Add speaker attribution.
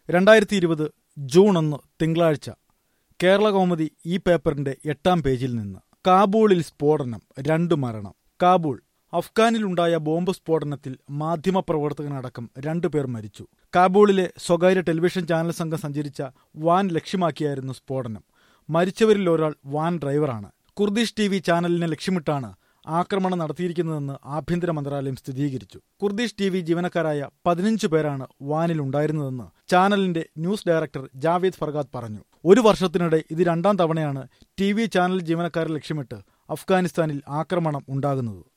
Speaker 1: രണ്ടായിരത്തി ഇരുപത് ജൂൺ ഒന്ന് തിങ്കളാഴ്ച കേരള കൗമുദി ഈ പേപ്പറിന്റെ എട്ടാം പേജിൽ നിന്ന് കാബൂളിൽ സ്ഫോടനം രണ്ടു മരണം കാബൂൾ അഫ്ഗാനിലുണ്ടായ ബോംബ് സ്ഫോടനത്തിൽ മാധ്യമപ്രവർത്തകനടക്കം രണ്ടുപേർ മരിച്ചു കാബൂളിലെ സ്വകാര്യ ടെലിവിഷൻ ചാനൽ സംഘം സഞ്ചരിച്ച വാൻ ലക്ഷ്യമാക്കിയായിരുന്നു സ്ഫോടനം മരിച്ചവരിൽ ഒരാൾ വാൻ ഡ്രൈവറാണ് കുർദിഷ് ടി വി ചാനലിനെ ലക്ഷ്യമിട്ടാണ് ആക്രമണം നടത്തിയിരിക്കുന്നതെന്ന് ആഭ്യന്തര മന്ത്രാലയം സ്ഥിരീകരിച്ചു കുർദിഷ് ടി വി ജീവനക്കാരായ പതിനഞ്ച് പേരാണ് വാനിൽ ഉണ്ടായിരുന്നതെന്ന് ചാനലിന്റെ ന്യൂസ് ഡയറക്ടർ ജാവേദ് ഫർഗാദ് പറഞ്ഞു ഒരു വർഷത്തിനിടെ ഇത് രണ്ടാം തവണയാണ് ടി വി ചാനൽ ജീവനക്കാരെ ലക്ഷ്യമിട്ട് അഫ്ഗാനിസ്ഥാനിൽ ആക്രമണം ഉണ്ടാകുന്നത്